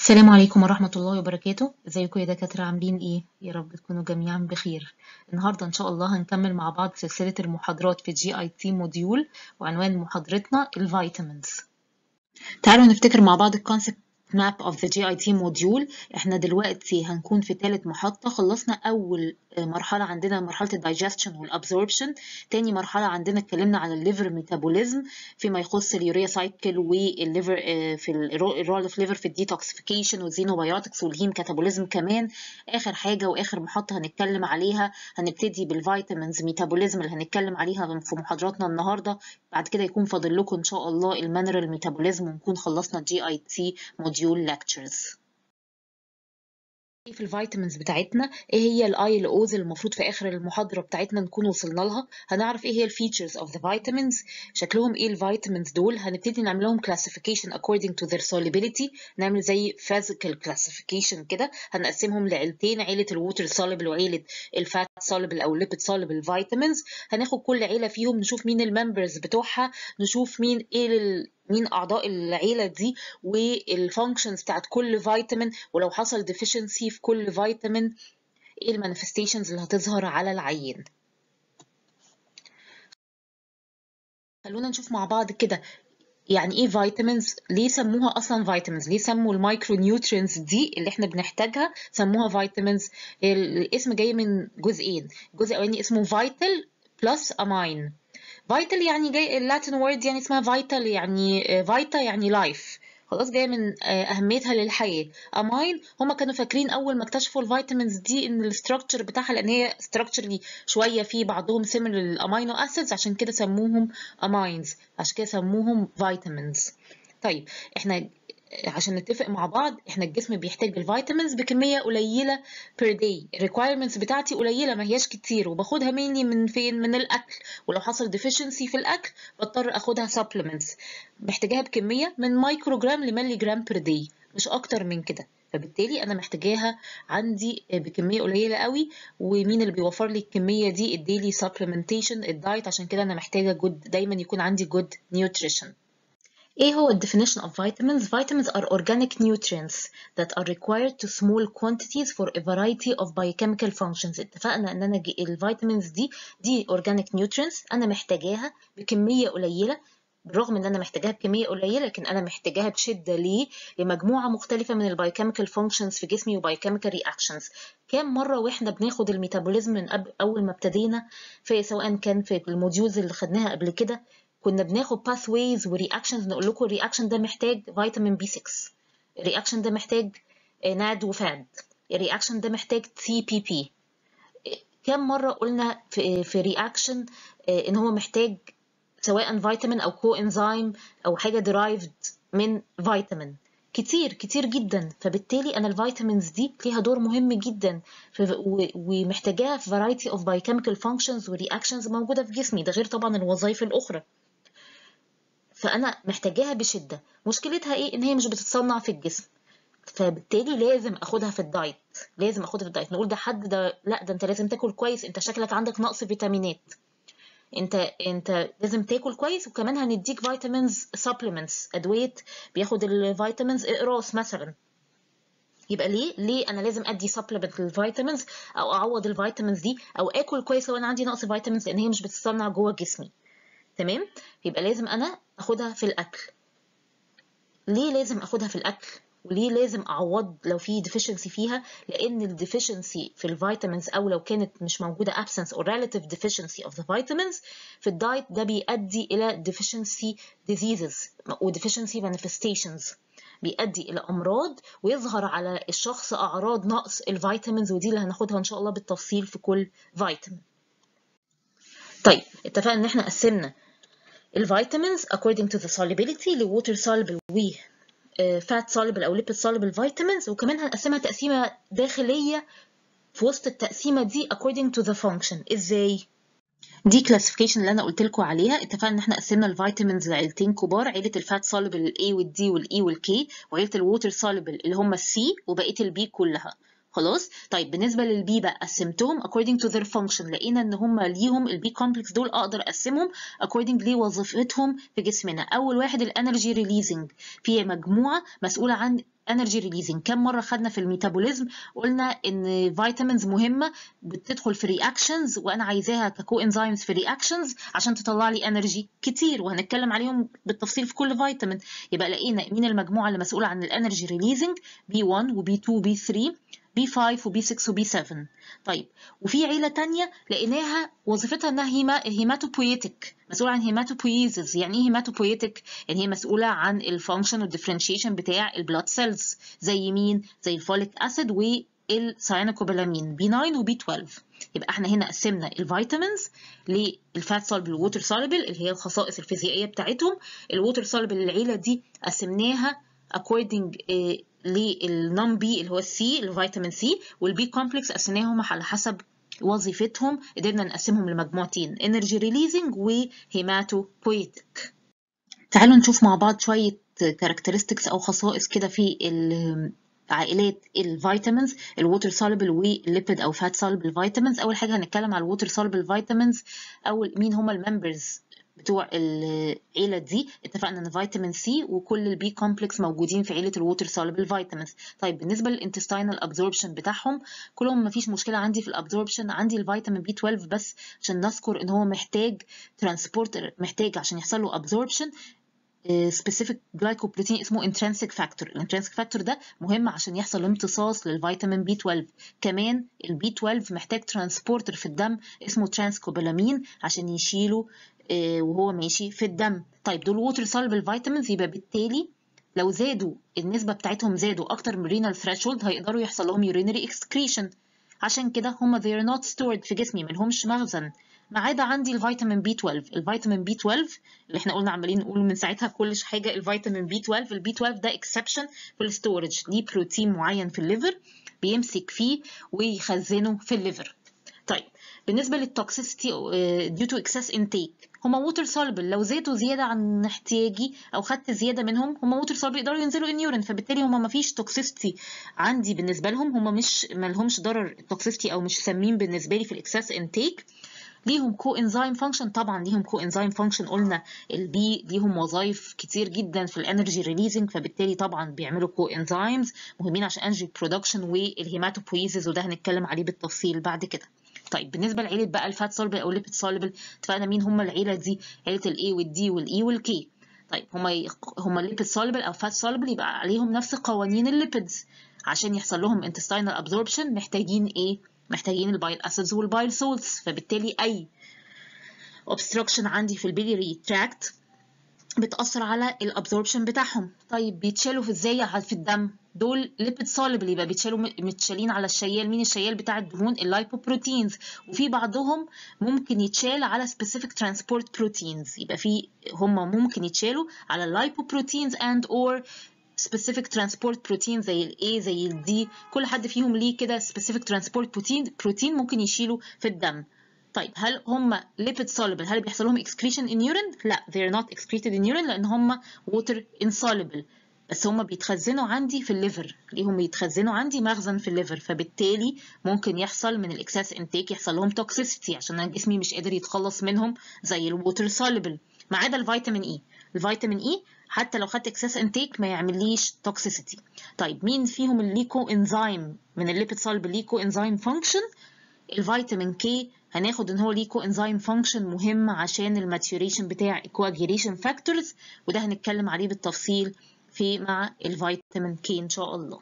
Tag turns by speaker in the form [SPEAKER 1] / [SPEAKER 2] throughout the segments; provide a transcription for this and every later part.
[SPEAKER 1] السلام عليكم ورحمة الله وبركاته ازيكم يا دكاترة عاملين ايه يا رب تكونوا جميعا بخير النهاردة ان شاء الله هنكمل مع بعض سلسلة المحاضرات في جي اي تي موديول وعنوان محاضرتنا الفيتامينز تعالوا نفتكر مع بعض الكونسبت ماب of the GIT موديول احنا دلوقتي هنكون في ثالث محطة خلصنا اول مرحلة عندنا مرحلة الدايجستشن والابزوربشن تاني مرحلة عندنا اتكلمنا على الليفر ميتابوليزم فيما يخص اليوريا سايكل والليفر في الرول اوف ليفر في الديتوكسيفيكيشن والزينوبيوتكس والهيم كاتابوليزم كمان اخر حاجة واخر محطة هنتكلم عليها هنبتدي بالفيتامينز ميتابوليزم اللي هنتكلم عليها في محاضراتنا النهاردة بعد كده يكون فاضل لكم ان شاء الله المينرال ميتابوليزم ونكون خلصنا جي اي تي موديول lectures في الفيتامينز بتاعتنا ايه هي الاي ال اوز اللي المفروض في اخر المحاضره بتاعتنا نكون وصلنا لها هنعرف ايه هي الفيتشرز اوف ذا فيتامينز شكلهم ايه الفيتامينز دول هنبتدي نعمل لهم classification according to their solubility نعمل زي physical classification كده هنقسمهم لعيلتين عيله الووتر soluble وعيله الفات soluble او lipid soluble vitamins هناخد كل عيله فيهم نشوف مين الممبرز بتوعها نشوف مين ايه ال مين اعضاء العيله دي والفانكشنز بتاعت كل فيتامين ولو حصل deficiency في كل فيتامين ايه المانيفستيشنز اللي هتظهر على العيان خلونا نشوف مع بعض كده يعني ايه فيتامينز ليه سموها اصلا فيتامينز ليه سموا المايكرو نيوترينز دي اللي احنا بنحتاجها سموها فيتامينز الاسم جاي من جزئين الجزء الاولاني اسمه فيتال بلس امين فيتال يعني جاي اللاتين وورد يعني اسمها فيتال يعني فيتا يعني لايف خلاص جايه من اهميتها للحياه امين هما كانوا فاكرين اول ما اكتشفوا الفيتامينز دي ان الاستراكشر بتاعها لان هي ستراكشرلي شويه في بعضهم سيميلر للامينو اسيدز عشان كده سموهم امينز عشان كده سموهم فيتامينز طيب احنا عشان نتفق مع بعض احنا الجسم بيحتاج الفيتامينز بكميه قليله بير داي الريكويرمنتس بتاعتي قليله ما هياش كتير وباخدها مني من فين من الاكل ولو حصل ديفيشنسي في الاكل بضطر اخدها سبلمنتس محتاجاها بكميه من مايكرو جرام لملي جرام بير داي مش اكتر من كده فبالتالي انا محتاجاها عندي بكميه قليله قوي ومين اللي بيوفر لي الكميه دي الديلي سبلمنتيشن الدايت عشان كده انا محتاجه جود دايما يكون عندي جود نيوتريشن ايه هو definition of vitamins? Vitamins are organic nutrients that are required to small quantities for a variety of biochemical functions. اتفقنا ان انا الفيتامينز دي دي organic nutrients انا محتاجاها بكمية قليلة بالرغم ان انا محتاجاها بكميه قليله لكن انا محتاجاها بشده ليه لمجموعه مختلفه من البايوكيميكال فانكشنز في جسمي وبايوكيميكال رياكشنز كام مره واحنا بناخد الميتابوليزم من قبل اول ما ابتدينا في سواء كان في الموديولز اللي خدناها قبل كده كنا بناخد باثويز ورياكشنز نقول لكم الرياكشن ده محتاج فيتامين بي 6 الرياكشن ده محتاج ناد وفاد الرياكشن ده محتاج تي بي بي كم مره قلنا في في رياكشن ان هو محتاج سواء فيتامين او كو انزيم او حاجه درايفد من فيتامين كتير كتير جدا فبالتالي انا الفيتامينز دي ليها دور مهم جدا ومحتاجاها في فرايتي اوف بايوكيميكال فانكشنز ورياكشنز موجوده في جسمي ده غير طبعا الوظائف الاخرى فانا محتاجاها بشده مشكلتها ايه ان هي مش بتتصنع في الجسم فبالتالي لازم اخدها في الدايت لازم اخدها في الدايت نقول ده حد ده لا ده انت لازم تاكل كويس انت شكلك عندك نقص فيتامينات انت انت لازم تاكل كويس وكمان هنديك فيتامينز سبلمنتس ادويه بياخد الفيتامينز اقراص مثلا يبقى ليه ليه انا لازم ادي سبلمنت للفيتامينز او اعوض الفيتامينز دي او اكل كويس لو انا عندي نقص فيتامينز لان هي مش بتتصنع جوه جسمي تمام يبقى لازم انا اخدها في الاكل ليه لازم اخدها في الاكل وليه لازم اعوض لو في deficiency فيها لان ال deficiency في الفيتامينز او لو كانت مش موجوده absence or relative deficiency of the vitamins في الدايت ده بيؤدي الى deficiency diseases و deficiency manifestations بيؤدي الى امراض ويظهر على الشخص اعراض نقص الفيتامينز ودي اللي هناخدها ان شاء الله بالتفصيل في كل فيتامين طيب اتفقنا ان احنا قسمنا الفيتامينز according to the solubility ل water soluble و fat soluble او lipid soluble vitamins وكمان هنقسمها تقسيمه داخليه في وسط التقسيمه دي according to the function ازاي دي كلاسيفيكيشن اللي انا قلت لكم عليها اتفقنا ان احنا قسمنا الفيتامينز لعيلتين كبار عيله الفات سوليبل الاي والدي والاي والكي وعيله الووتر سوليبل اللي هم السي وبقيه البي كلها خلاص طيب بالنسبه للبي بقى قسمتهم according to their function لقينا ان هم ليهم البي كومبلكس دول اقدر اقسمهم according لوظيفتهم في جسمنا اول واحد الانرجي ريليزنج في مجموعه مسؤوله عن انرجي ريليزنج كم مره خدنا في الميتابوليزم قلنا ان فيتامينز مهمه بتدخل في رياكشنز وانا عايزاها ككو انزيمز في رياكشنز عشان تطلع لي انرجي كتير وهنتكلم عليهم بالتفصيل في كل فيتامين يبقى لقينا مين المجموعه اللي مسؤوله عن الانرجي ريليزنج بي 1 وبي 2 وبي 3 بي 5 وبي 6 وبي 7 طيب وفي عيله تانية لقيناها وظيفتها انها هيما هيماتوبويتك مسؤوله عن هيماتوبويزز يعني ايه هيماتوبويتك يعني هي مسؤوله عن الفانكشن والديفرنشيشن بتاع البلاد سيلز زي مين زي الفوليك اسيد والساينوكوبالامين بي 9 وبي 12 يبقى احنا هنا قسمنا الفيتامينز للفات سولبل والووتر سولبل اللي هي الخصائص الفيزيائيه بتاعتهم الووتر سولبل العيله دي قسمناها according للنون بي اللي هو السي الفيتامين سي والبي كومبلكس قسمناهم على حسب وظيفتهم قدرنا نقسمهم لمجموعتين انرجي ريليزنج وهيماتوبويتك تعالوا نشوف مع بعض شويه كاركترستكس او خصائص كده في عائلات الفيتامينز الووتر سولبل والليبيد او فات سولبل فيتامينز اول حاجه هنتكلم على الووتر سولبل فيتامينز او مين هم الممبرز بتوع العيله دي اتفقنا ان فيتامين سي وكل البي كومبلكس موجودين في عيله الووتر سولبل فيتامينز طيب بالنسبه للانتستينال ابزوربشن بتاعهم كلهم مفيش مشكله عندي في الابزوربشن عندي الفيتامين بي 12 بس عشان نذكر ان هو محتاج ترانسبورتر محتاج عشان يحصل له ابزوربشن سبيسيفيك جلايكوبروتين اسمه انترنسيك فاكتور الانترنسيك فاكتور ده مهم عشان يحصل امتصاص للفيتامين بي 12 كمان البي 12 محتاج ترانسبورتر في الدم اسمه ترانسكوبالامين عشان يشيله وهو ماشي في الدم طيب دول ووتر سولبل فيتامينز يبقى بالتالي لو زادوا النسبة بتاعتهم زادوا أكتر من renal threshold هيقدروا يحصل لهم urinary excretion عشان كده هما they are not stored في جسمي ملهمش مخزن ما عدا عندي الفيتامين بي 12 الفيتامين بي 12 اللي احنا قلنا عمالين نقول من ساعتها كل حاجه الفيتامين بي 12 البي 12 ده اكسبشن في الستورج ليه بروتين معين في الليفر بيمسك فيه ويخزنه في الليفر طيب بالنسبه للتوكسيسيتي ديو تو اكسس انتيك هما ووتر سولبل لو زادوا زياده عن احتياجي او خدت زياده منهم هما ووتر سولبل يقدروا ينزلوا انيورين فبالتالي هما ما فيش توكسيسيتي عندي بالنسبه لهم هما مش ما لهمش ضرر توكسيسيتي او مش سامين بالنسبه لي في الاكسس انتيك ليهم كو انزيم فانكشن طبعا ليهم كو انزيم فانكشن قلنا البي ليهم وظائف كتير جدا في الانرجي ريليزنج فبالتالي طبعا بيعملوا كو انزيمز مهمين عشان انرجي برودكشن والهيماتوبويزز وده هنتكلم عليه بالتفصيل بعد كده طيب بالنسبه لعيله بقى الفات سولبل او ليبيد سولبل اتفقنا مين هم العيله دي عيله الاي والدي والاي والكي طيب هما هما الليبيد سولبل او فات سولبل يبقى عليهم نفس قوانين الليبيدز عشان يحصل لهم intestinal absorption محتاجين ايه محتاجين البايل اسيدز والبايل سولتس فبالتالي اي obstruction عندي في البيليري تراكت بتأثر على الابزوربشن بتاعهم طيب بيتشالوا في ازاي في الدم دول ليبيد سوليبل يبقى بيتشالوا متشالين على الشيال مين الشيال بتاع الدهون اللايبوبروتينز وفي بعضهم ممكن يتشال على سبيسيفيك ترانسبورت بروتينز يبقى في هم ممكن يتشالوا على اللايبوبروتينز اند اور specific transport protein زي ال A زي ال D كل حد فيهم ليه كده specific transport protein بروتين ممكن يشيله في الدم طيب هل هم lipid soluble هل بيحصل لهم excretion in urine؟ لا they're not excreted in urine لأن هم water insoluble بس هم بيتخزنوا عندي في الليفر ليهم بيتخزنوا عندي مخزن في الليفر فبالتالي ممكن يحصل من الاكسس انتيك يحصل لهم توكسيسيتي عشان انا جسمي مش قادر يتخلص منهم زي الووتر سوليبل ما عدا الفيتامين اي الفيتامين اي حتى لو خدت اكسس انتيك ما يعمليش توكسيسيتي طيب مين فيهم اللي ليه كو انزيم من الليبيد سوليبل ليه كو انزيم فانكشن الفيتامين كي هناخد ان هو ليه كو انزيم فانكشن مهم عشان الماتيوريشن بتاع الكواجيليشن فاكتورز وده هنتكلم عليه بالتفصيل في مع الفيتامين كي ان شاء الله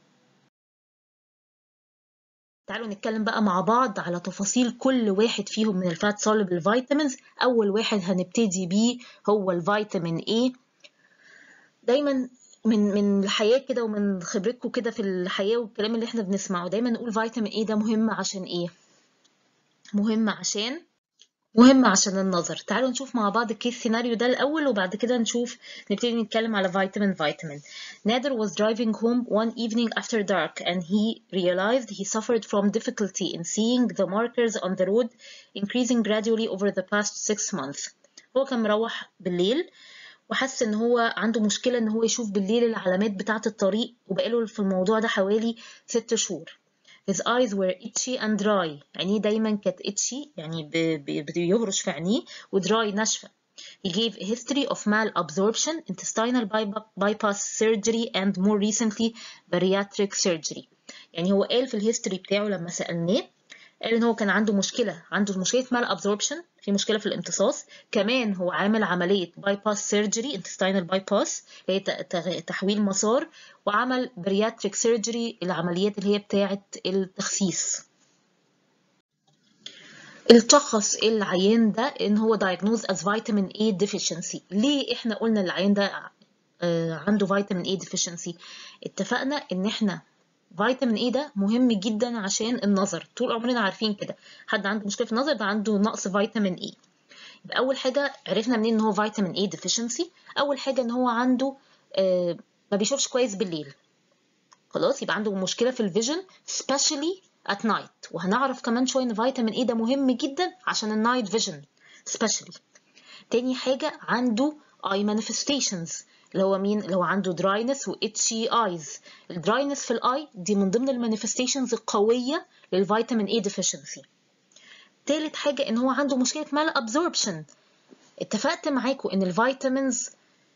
[SPEAKER 1] تعالوا نتكلم بقى مع بعض على تفاصيل كل واحد فيهم من الفات soluble فيتامينز اول واحد هنبتدي بيه هو الفيتامين A دايما من من الحياه كده ومن خبرتكم كده في الحياه والكلام اللي احنا بنسمعه دايما نقول فيتامين A ده مهم عشان ايه مهم عشان مهم عشان النظر تعالوا نشوف مع بعض الكيس سيناريو ده الأول وبعد كده نشوف نبتدي نتكلم على فيتامين فيتامين Nader was driving home one evening after dark and he realized he suffered from difficulty in seeing the markers on the road increasing gradually over the past six months هو كان مروح بالليل وحس ان هو عنده مشكلة ان هو يشوف بالليل العلامات بتاعة الطريق وبقاله في الموضوع ده حوالي ست شهور His eyes were itchy and dry عينيه دايما كانت itchy يعني بيهرش في عينيه ودراي ناشفة He gave a history of malabsorption, intestinal bypass surgery, and more recently bariatric surgery. يعني هو قال في الهيستوري بتاعه لما سألناه قال إن هو كان عنده مشكلة عنده مشكلة malabsorption في مشكلة في الامتصاص كمان هو عامل عملية bypass surgery intestinal bypass اللي هي تحويل مسار وعمل bariatric surgery العمليات اللي هي بتاعة التخسيس التشخص العيان ده ان هو diagnosed as vitamin A deficiency ليه احنا قلنا العيان ده عنده فيتامين A deficiency اتفقنا ان احنا فيتامين A ده مهم جدا عشان النظر طول عمرنا عارفين كده حد عنده مشكله في النظر ده عنده نقص فيتامين A يبقى اول حاجه عرفنا منين ان هو فيتامين A deficiency اول حاجه ان هو عنده آه ما بيشوفش كويس بالليل خلاص يبقى عنده مشكله في الفيجن especially at night وهنعرف كمان شويه ان فيتامين اي ده مهم جدا عشان النايت فيجن especially تاني حاجه عنده eye manifestations اللي هو مين اللي هو عنده dryness و itchy eyes الدراينس في الاي دي من ضمن المانيفستيشنز القويه للفيتامين اي deficiency تالت حاجه ان هو عنده مشكله مال absorption اتفقت معاكم ان الفيتامينز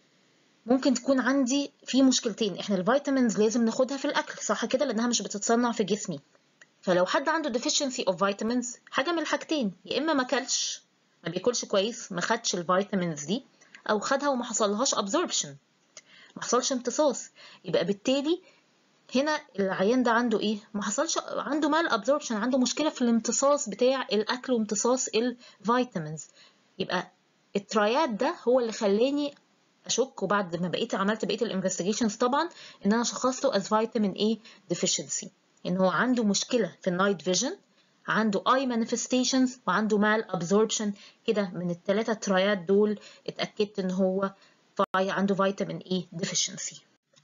[SPEAKER 1] ممكن تكون عندي في مشكلتين احنا الفيتامينز لازم ناخدها في الاكل صح كده لانها مش بتتصنع في جسمي فلو حد عنده deficiency of vitamins حاجة من الحاجتين يا إما ما كلش ما بياكلش كويس ما خدش الفيتامينز دي أو خدها وما حصلهاش absorption ما حصلش امتصاص يبقى بالتالي هنا العيان ده عنده ايه ما حصلش عنده مال absorption عنده مشكلة في الامتصاص بتاع الأكل وامتصاص الفيتامينز يبقى الترايات ده هو اللي خلاني اشك وبعد ما بقيت عملت بقيه الانفستيجيشنز طبعا ان انا شخصته as vitamin A deficiency ان هو عنده مشكله في النايت فيجن عنده اي manifestations وعنده مال absorption كده من الثلاثه ترايات دول اتاكدت ان هو عنده فيتامين اي deficiency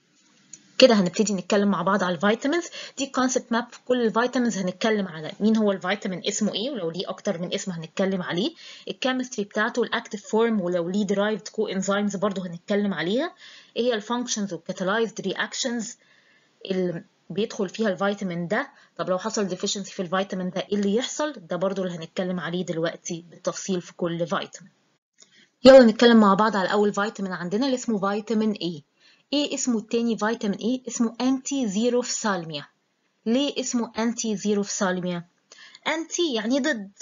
[SPEAKER 1] كده هنبتدي نتكلم مع بعض على الفيتامينز دي كونسبت ماب في كل الفيتامينز هنتكلم على مين هو الفيتامين اسمه ايه ولو ليه اكتر من اسم هنتكلم عليه الكيمستري بتاعته الاكتيف فورم ولو ليه درايفد كو انزيمز برضه هنتكلم عليها ايه هي الفانكشنز والكاتالايزد رياكشنز اللي بيدخل فيها الفيتامين ده طب لو حصل ديفيشنسي في الفيتامين ده ايه اللي يحصل ده برضه اللي هنتكلم عليه دلوقتي بالتفصيل في كل فيتامين يلا نتكلم مع بعض على اول فيتامين عندنا اللي اسمه فيتامين ايه ايه اسمه التاني فيتامين ايه اسمه انتي زيروفسالميا ليه اسمه انتي زيروفسالميا انتي يعني ضد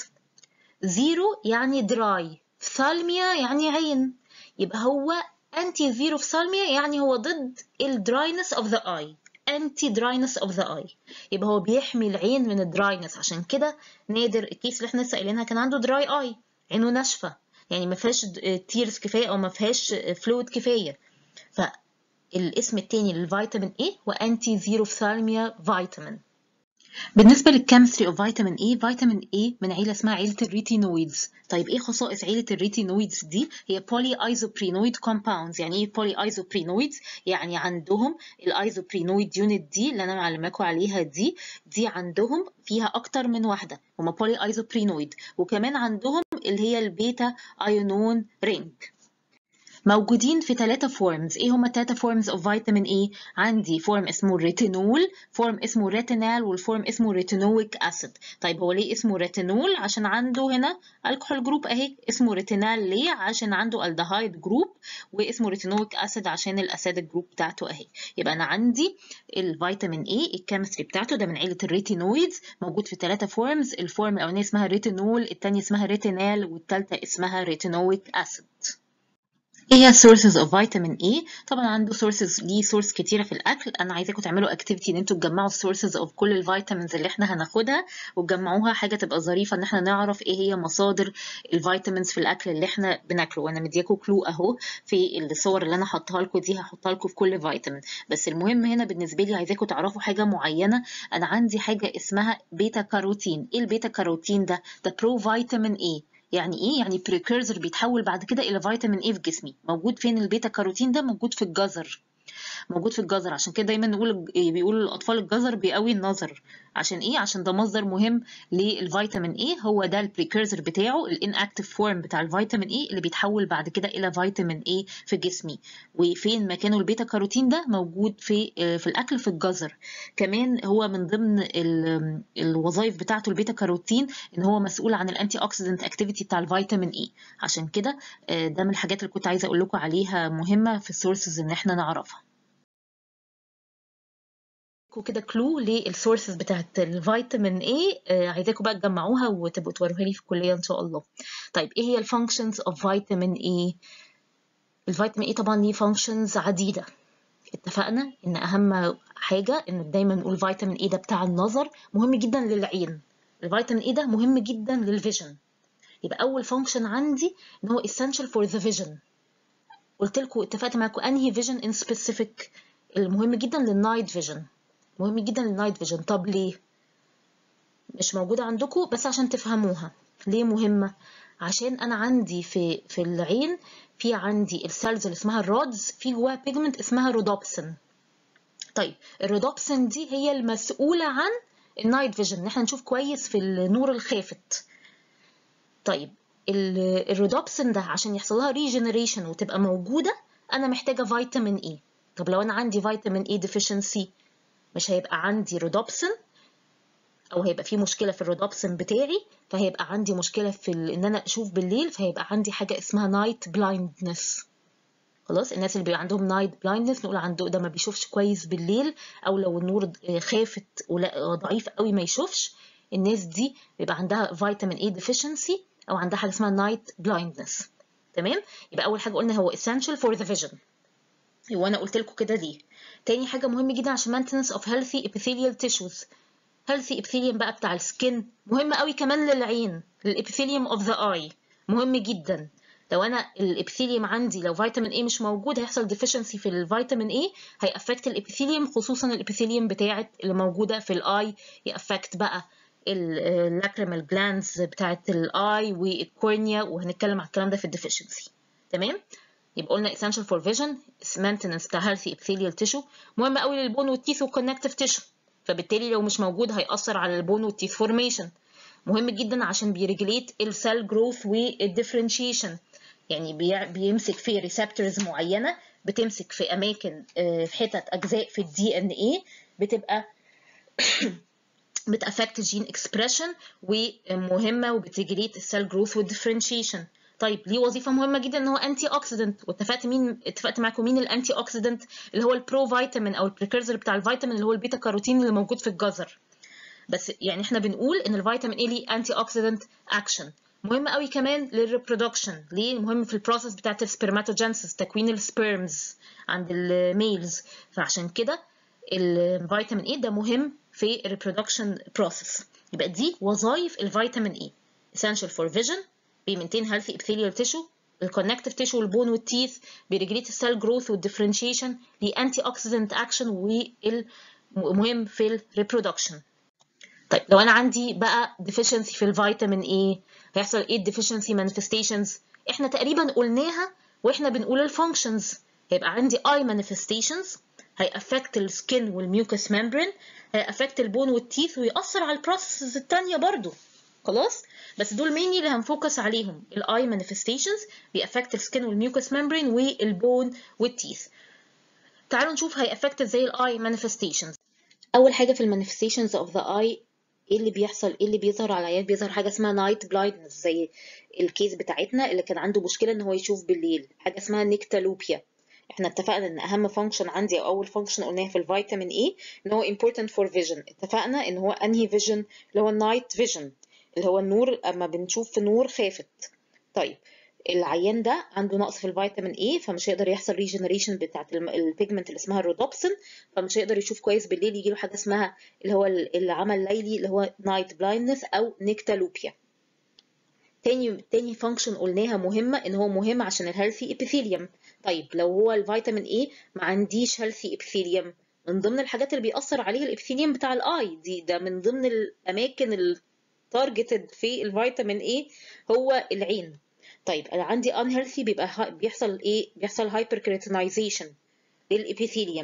[SPEAKER 1] زيرو يعني دراي فثالميا يعني عين يبقى هو انتي زيروفسالميا يعني هو ضد الدراينس اوف ذا اي انتي دراينس اوف ذا اي يبقى هو بيحمي العين من الدراينس عشان كده نادر الكيس اللي احنا لسه قايلينها كان عنده دراي اي عينه ناشفه يعني ما فيهاش تيرز كفايه او ما فيهاش فلويد كفايه ف الاسم التاني للفيتامين A وانتي زيروفثالميا فيتامين بالنسبة للكيمستري اوف فيتامين A فيتامين A من عيلة اسمها عيلة الريتينويدز طيب ايه خصائص عيلة الريتينويدز دي هي بولي ايزوبرينويد كومباوندز يعني ايه بولي ايزوبرينويدز يعني عندهم الايزوبرينويد يونت دي اللي انا معلماكم عليها دي دي عندهم فيها اكتر من واحدة هما بولي ايزوبرينويد وكمان عندهم اللي هي البيتا ايونون رينج موجودين في ثلاثة فورمز ايه هما الثلاثة فورمز اوف فيتامين اي عندي فورم اسمه ريتينول فورم اسمه ريتينال والفورم اسمه ريتينويك اسيد طيب هو ليه اسمه ريتينول عشان عنده هنا الكحول جروب اهي اسمه ريتينال ليه عشان عنده الدهايد جروب واسمه ريتينويك اسيد عشان الاسيد جروب بتاعته اهي يبقى انا عندي الفيتامين اي الكيمستري بتاعته ده من عيلة الريتينويدز موجود في ثلاثة فورمز الفورم الاولانية اسمها ريتينول الثانية اسمها ريتينال والثالثة اسمها ريتينويك اسيد ايه هي sources of vitamin A طبعا عنده sources ليه source كتيره في الاكل انا عايزاكم تعملوا activity ان انتوا تجمعوا sources of كل الفيتامينز اللي احنا هناخدها وتجمعوها حاجه تبقى ظريفه ان احنا نعرف ايه هي مصادر الفيتامينز في الاكل اللي احنا بناكله وانا مدياكم كلو اهو في الصور اللي انا حاطها لكم دي هحطها لكم في كل فيتامين بس المهم هنا بالنسبه لي عايزاكم تعرفوا حاجه معينه انا عندي حاجه اسمها بيتا كاروتين ايه البيتا كاروتين ده ده برو فيتامين A يعني ايه يعني بريكورسور بيتحول بعد كده الى فيتامين ايه في جسمي موجود فين البيتا كاروتين ده موجود في الجزر موجود في الجزر عشان كده دايما نقول بيقولوا للاطفال الجزر بيقوي النظر عشان ايه عشان ده مصدر مهم للفيتامين اي هو ده البريكيرسر بتاعه الان اكتيف فورم بتاع الفيتامين اي اللي بيتحول بعد كده الى فيتامين اي في جسمي وفين مكانه البيتا كاروتين ده موجود في في الاكل في الجزر كمان هو من ضمن الوظائف بتاعته البيتا كاروتين ان هو مسؤول عن الانتي اوكسيدنت اكتيفيتي بتاع الفيتامين اي عشان كده ده من الحاجات اللي كنت عايزه اقول لكم عليها مهمه في السورسز ان احنا نعرفها كده كلو للسورسز بتاعت الفيتامين اي آه عايزاكم بقى تجمعوها وتبقوا توروها لي في الكليه ان شاء الله طيب ايه هي الفانكشنز اوف فيتامين اي الفيتامين اي طبعا ليه فانكشنز عديده اتفقنا ان اهم حاجه ان دايما نقول فيتامين اي ده بتاع النظر مهم جدا للعين الفيتامين اي ده مهم جدا للفيجن يبقى اول فانكشن عندي ان هو essential for the vision قلت لكم اتفقت معاكم انهي فيجن ان سبيسيفيك المهم جدا للنايت فيجن مهم جدا للنايت فيجن طب ليه مش موجوده عندكم بس عشان تفهموها ليه مهمه عشان انا عندي في في العين في عندي السيلز اللي اسمها الرودز في جواها بيجمنت اسمها رودوبسين طيب الرودوبسين دي هي المسؤوله عن النايت فيجن ان احنا نشوف كويس في النور الخافت طيب الرودوبسين ده عشان يحصل لها ريجنريشن وتبقى موجوده انا محتاجه فيتامين اي طب لو انا عندي فيتامين اي ديفيشنسي مش هيبقى عندي رودوبسين او هيبقى في مشكله في الرودوبسين بتاعي فهيبقى عندي مشكله في ان انا اشوف بالليل فهيبقى عندي حاجه اسمها نايت بلايندنس خلاص الناس اللي بيبقى عندهم نايت بلايندنس نقول عنده ده ما بيشوفش كويس بالليل او لو النور خافت ضعيف قوي ما يشوفش الناس دي بيبقى عندها فيتامين اي ديفيشنسي او عندها حاجه اسمها نايت بلايندنس تمام يبقى اول حاجه قلنا هو essential for the vision وانا قلت لكم كده ليه تاني حاجه مهم جدا عشان maintenance of healthy epithelial tissues healthy epithelium بقى بتاع السكن مهم قوي كمان للعين للابيثيليوم اوف ذا اي مهم جدا لو انا الابيثيليوم عندي لو فيتامين اي مش موجود هيحصل ديفيشنسي في الفيتامين اي هيأفكت الابيثيليوم خصوصا الابيثيليوم بتاعت اللي موجوده في الاي يأفكت بقى اللاكريمال جلاندز بتاعت الاي والكورنيا وهنتكلم على الكلام ده في الديفيشنسي تمام يبقى قلنا essential for vision maintenance بتاع healthy epithelial tissue مهم قوي للبون والتيث والكونكتيف تيشو فبالتالي لو مش موجود هيأثر على البون والتيث فورميشن مهم جدا عشان بيريجليت السيل جروث والديفرنشيشن يعني بيمسك في ريسبتورز معينه بتمسك في اماكن في حتت اجزاء في الدي ان اي بتبقى بتأفكت الجين اكسبريشن ومهمه وبتريجليت السيل جروث والديفرنشيشن طيب ليه وظيفه مهمه جدا ان هو انتي اوكسيدنت واتفقت مين اتفقت معاكم مين الانتي اوكسيدنت اللي هو البرو فيتامين او البريكرزر بتاع الفيتامين اللي هو البيتا كاروتين اللي موجود في الجزر بس يعني احنا بنقول ان الفيتامين اي ليه انتي اوكسيدنت اكشن مهم قوي كمان للريبرودكشن ليه مهم في البروسيس بتاعت السبرماتوجينسيس تكوين السبيرمز عند الميلز فعشان كده الفيتامين اي ده مهم في الريبرودكشن بروسيس يبقى دي وظائف الفيتامين اي essential for vision بيمنتين healthy epithelial tissue الكونكتيف تيشو والبون والتيث بيريجليت السيل جروث والديفرنشيشن ليه انتي اوكسيدنت اكشن والمهم في الريبرودكشن طيب لو انا عندي بقى deficiency في الفيتامين اي هيحصل ايه deficiency manifestations احنا تقريبا قلناها واحنا بنقول الفانكشنز هيبقى عندي eye manifestations هيأفكت السكين والميوكس ممبرين هيأفكت البون والتيث ويأثر على البروسيسز التانية برضو خلاص بس دول ميني اللي هنفوكس عليهم الاي مانيفستيشنز بيأفكت السكين والميوكس ممبرين والبون والتيث تعالوا نشوف هيأفكت ازاي الاي مانيفستيشنز اول حاجه في المانيفستيشنز اوف ذا اي ايه اللي بيحصل ايه اللي بيظهر على العيان بيظهر حاجه اسمها نايت بلايندنس زي الكيس بتاعتنا اللي كان عنده مشكله ان هو يشوف بالليل حاجه اسمها نيكتالوبيا احنا اتفقنا ان اهم فانكشن عندي او اول فانكشن قلناها في الفيتامين اي ان هو important for vision اتفقنا ان هو انهي فيجن اللي هو النايت فيجن اللي هو النور اما بنشوف في نور خافت طيب العيان ده عنده نقص في الفيتامين اي فمش هيقدر يحصل ريجنريشن بتاعت البيجمنت اللي اسمها الرودوبسين فمش هيقدر يشوف كويس بالليل يجيله حاجه اسمها اللي هو العمى الليلي اللي هو نايت بلايندنس او نيكتالوبيا تاني تاني فانكشن قلناها مهمه ان هو مهم عشان الهيلثي ابيثيليوم طيب لو هو الفيتامين اي ما عنديش هيلثي ابيثيليوم من ضمن الحاجات اللي بيأثر عليه الابيثيليوم بتاع الاي دي ده من ضمن الاماكن التارجتد في الفيتامين اي هو العين طيب انا عندي unhealthy بيبقى بيحصل ايه بيحصل hyperkeratinization للابيثيليوم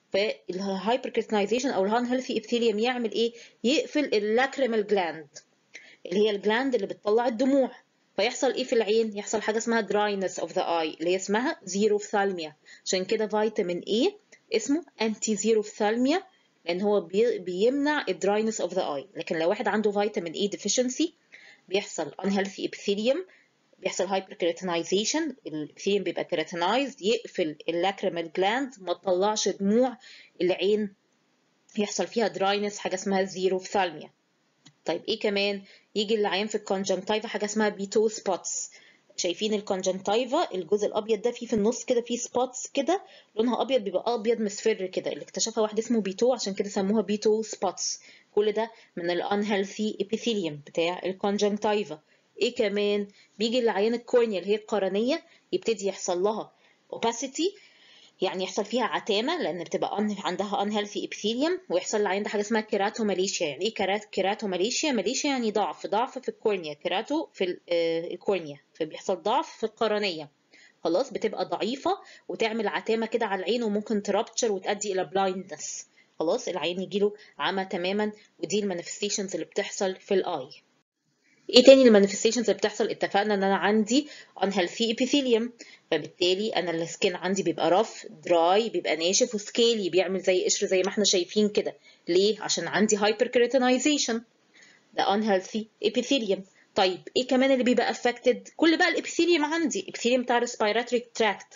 [SPEAKER 1] فالهايبركريتينايزيشن او الهان هيلثي ابثيليوم يعمل ايه يقفل اللاكريمال جلاند اللي هي الجلاند اللي بتطلع الدموع فيحصل ايه في العين يحصل حاجه اسمها dryness of the eye اللي هي اسمها زيروفثالميا عشان كده فيتامين A اسمه انتي زيروفثالميا لان هو بي بيمنع الدراينس اوف ذا اي لكن لو واحد عنده فيتامين A deficiency بيحصل unhealthy epithelium بيحصل hyperkeratinization الابثيليوم بيبقى keratinized يقفل اللاكريمال جلاند ما تطلعش دموع العين يحصل فيها dryness حاجه اسمها زيروفثالميا طيب ايه كمان يجي العيان في الكونجنكتيفا حاجه اسمها بيتو سبوتس شايفين الكونجنكتيفا الجزء الابيض ده فيه في النص كده فيه سبوتس كده لونها ابيض بيبقى ابيض مصفر كده اللي اكتشفها واحد اسمه بيتو عشان كده سموها بيتو سبوتس كل ده من الانهيلثي ابيثيليوم بتاع الكونجنكتيفا ايه كمان بيجي العيان الكورنيا اللي هي القرنيه يبتدي يحصل لها opacity يعني يحصل فيها عتامة لأن بتبقى عندها unhealthy epithelium ويحصل للعين ده حاجة اسمها كيراتوماليشيا يعني إيه كيرات كيراتوماليشيا ماليشيا يعني ضعف ضعف في الكورنيا كيراتو في الكورنيا فبيحصل ضعف في القرنية خلاص بتبقى ضعيفة وتعمل عتامة كده على العين وممكن ترابتشر وتؤدي إلى blindness خلاص العين يجيله عمى تماما ودي المانيفستيشنز اللي بتحصل في الآي ايه تاني المانيفستيشنز اللي بتحصل اتفقنا ان انا عندي unhealthy epithelium فبالتالي انا السكين عندي بيبقى رف دراي بيبقى ناشف وسكيلي بيعمل زي قشر زي ما احنا شايفين كده ليه عشان عندي hyperkeratinization ده unhealthy epithelium طيب ايه كمان اللي بيبقى affected كل بقى الابيثيليوم عندي الابيثيليوم بتاع respiratory tract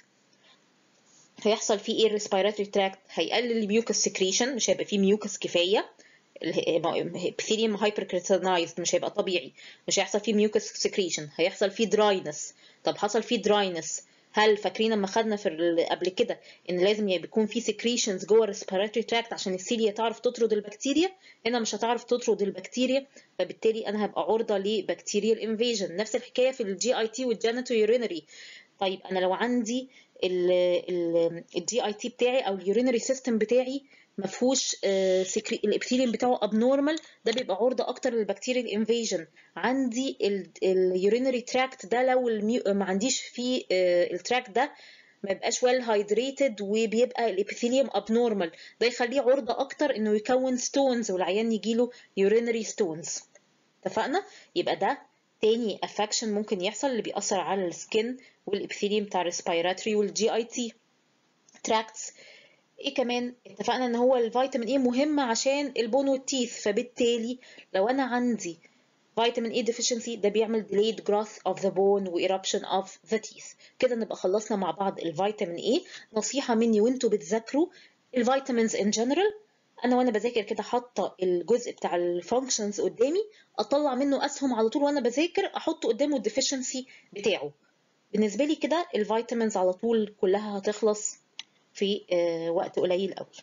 [SPEAKER 1] هيحصل فيه ايه respiratory tract هيقلل الميوكس سكريشن مش هيبقى فيه ميوكس كفايه الابيثيليوم هايبركريتينايزد مش هيبقى طبيعي مش هيحصل فيه ميوكس سكريشن هيحصل فيه دراينس طب حصل فيه دراينس هل فاكرين لما خدنا في قبل كده ان لازم يكون في سكريشنز جوه الريسبيراتوري تراكت عشان السيليا تعرف تطرد البكتيريا هنا مش هتعرف تطرد البكتيريا فبالتالي انا هبقى عرضه لبكتيريال انفيجن نفس الحكايه في الجي اي تي والجينيتو يورينري طيب انا لو عندي الجي اي تي بتاعي او اليورينري سيستم بتاعي ما فيهوش الابثيليوم بتاعه ابنورمال ده بيبقى عرضه اكتر للبكتيريال انفيجن عندي اليورينري تراكت ده لو الميو... ما عنديش فيه التراكت ده ما يبقاش ويل هايدريتد وبيبقى الابيثيليوم ابنورمال ده يخليه عرضه اكتر انه يكون ستونز والعيان يجيله يورينري ستونز اتفقنا يبقى ده تاني افكشن ممكن يحصل اللي بيأثر على السكين والابيثيليوم بتاع الريسبيراتوري والجي اي تي تراكتس ايه كمان اتفقنا ان هو الفيتامين اي مهم عشان البون والتيث فبالتالي لو انا عندي فيتامين اي deficiency ده بيعمل delayed growth of the bone و eruption of the teeth كده نبقى خلصنا مع بعض الفيتامين اي نصيحة مني وانتوا بتذاكروا الفيتامينز in general انا وانا بذاكر كده حاطه الجزء بتاع الفانكشنز قدامي اطلع منه اسهم على طول وانا بذاكر احطه قدامه الديفيشنسي بتاعه بالنسبه لي كده الفيتامينز على طول كلها هتخلص في وقت قليل قوي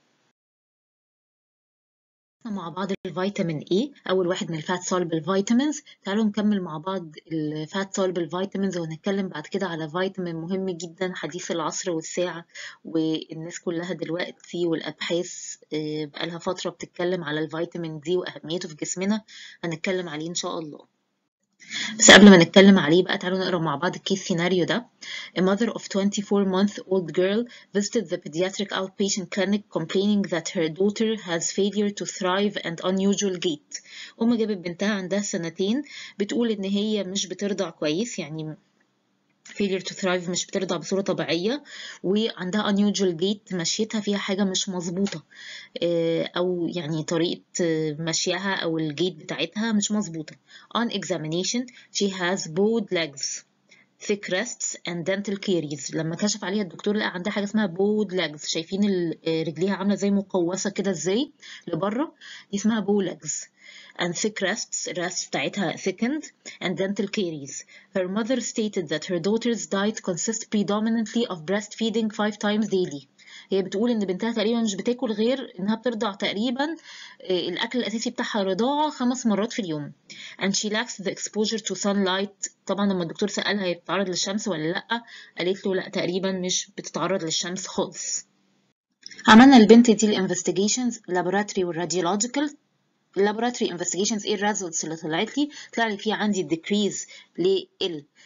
[SPEAKER 1] مع بعض الفيتامين A أول واحد من الفات soluble vitamins تعالوا نكمل مع بعض الفات soluble vitamins ونتكلم بعد كده على فيتامين مهم جدا حديث العصر والساعة والناس كلها دلوقتي والأبحاث بقالها فترة بتتكلم على الفيتامين دي وأهميته في جسمنا هنتكلم عليه إن شاء الله بس قبل ما نتكلم عليه بقى تعالوا نقرا مع بعض الكيس سيناريو ده A mother of 24 month old girl visited the pediatric outpatient clinic complaining that her daughter has failure to thrive and unusual gait أم جابت بنتها عندها سنتين بتقول إن هي مش بترضع كويس يعني failure to thrive مش بترضع بصورة طبيعية وعندها unusual gait مشيتها فيها حاجة مش مظبوطة أو يعني طريقة مشيها أو الجيت بتاعتها مش مظبوطة on examination she has bowed legs thick wrists and dental caries لما كشف عليها الدكتور لقى عندها حاجة اسمها bowed legs شايفين رجليها عاملة زي مقوسة كده ازاي لبره دي اسمها bow legs and thick rests الرست بتاعتها thickened and dental caries. Her mother stated that her daughter's diet consists predominantly of breastfeeding five times daily. هي بتقول ان بنتها تقريبا مش بتاكل غير انها بترضع تقريبا الاكل الاساسي بتاعها رضاعه خمس مرات في اليوم and she lacks the exposure to sunlight طبعا لما الدكتور سالها هي بتتعرض للشمس ولا لا قالت له لا تقريبا مش بتتعرض للشمس خالص عملنا البنت دي الانفستيجيشنز لابوراتوري والراديولوجيكال اللابوراتوري انفستيجيشنز ايه الريزلتس اللي طلعت لي طلع لي فيه عندي decrease لل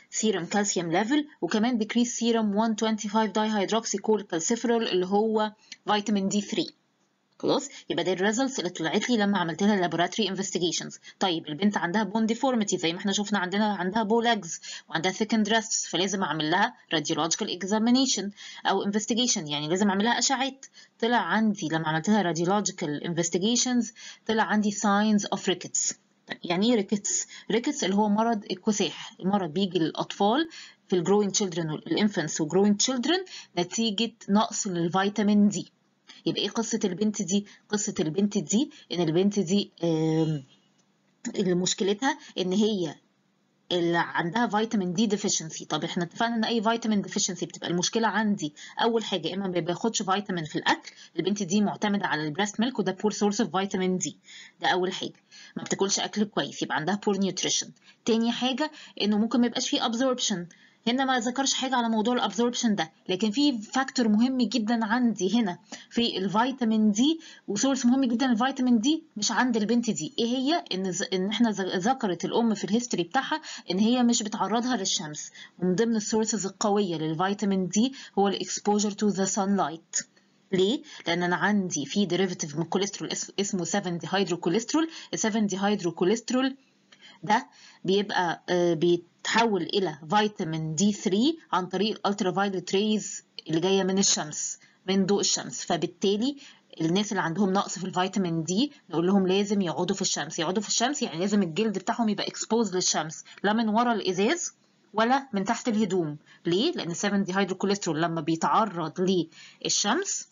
[SPEAKER 1] serum calcium level وكمان decrease serum 125 dihydroxychol calciferol اللي هو فيتامين دي 3 خلاص يبقى ده الريزلتس اللي طلعت لي لما عملت لها لابوراتوري انفستيجيشنز طيب البنت عندها بون ديفورميتي زي ما احنا شفنا عندنا عندها بو ليجز وعندها ثيكند ريستس فلازم اعمل لها راديولوجيكال اكزامينيشن او انفستيجيشن يعني لازم اعمل لها اشعات طلع عندي لما عملت لها راديولوجيكال انفستيجيشنز طلع عندي ساينز اوف ريكتس يعني ايه ريكتس ريكتس اللي هو مرض الكساح المرض بيجي للاطفال في الجروينج تشيلدرن والانفنتس وجروينج تشيلدرن نتيجه نقص للفيتامين دي يبقى ايه قصة البنت دي؟ قصة البنت دي ان البنت دي اللي مشكلتها ان هي اللي عندها فيتامين دي ديفيشنسي طب احنا اتفقنا ان اي فيتامين ديفيشنسي بتبقى المشكله عندي اول حاجه اما ما بياخدش فيتامين في الاكل البنت دي معتمده على البريست ميلك وده بور سورس اوف فيتامين دي ده اول حاجه ما بتاكلش اكل كويس يبقى عندها بور نيوتريشن تاني حاجه انه ممكن ما يبقاش فيه ابزوربشن هنا ما ذكرش حاجة على موضوع الابزوربشن ده لكن في فاكتور مهم جدا عندي هنا في الفيتامين دي وسورس مهم جدا الفيتامين دي مش عند البنت دي ايه هي ان ز... ان احنا ذكرت الام في الهيستوري بتاعها ان هي مش بتعرضها للشمس ومن ضمن السورسز القوية للفيتامين دي هو الاكسبوجر تو ذا sunlight ليه؟ لأن أنا عندي في ديريفيتيف من الكوليسترول اسمه 7 ديهيدروكوليسترول ال 7 ديهيدروكوليسترول ده بيبقى بيتحول إلى فيتامين دي 3 عن طريق الالترا فايلوت ريز اللي جاية من الشمس من ضوء الشمس فبالتالي الناس اللي عندهم نقص في الفيتامين دي نقول لهم لازم يقعدوا في الشمس يقعدوا في الشمس يعني لازم الجلد بتاعهم يبقى اكسبوز للشمس لا من ورا الازاز ولا من تحت الهدوم ليه لان 7 ديهيدروكوليسترول لما بيتعرض للشمس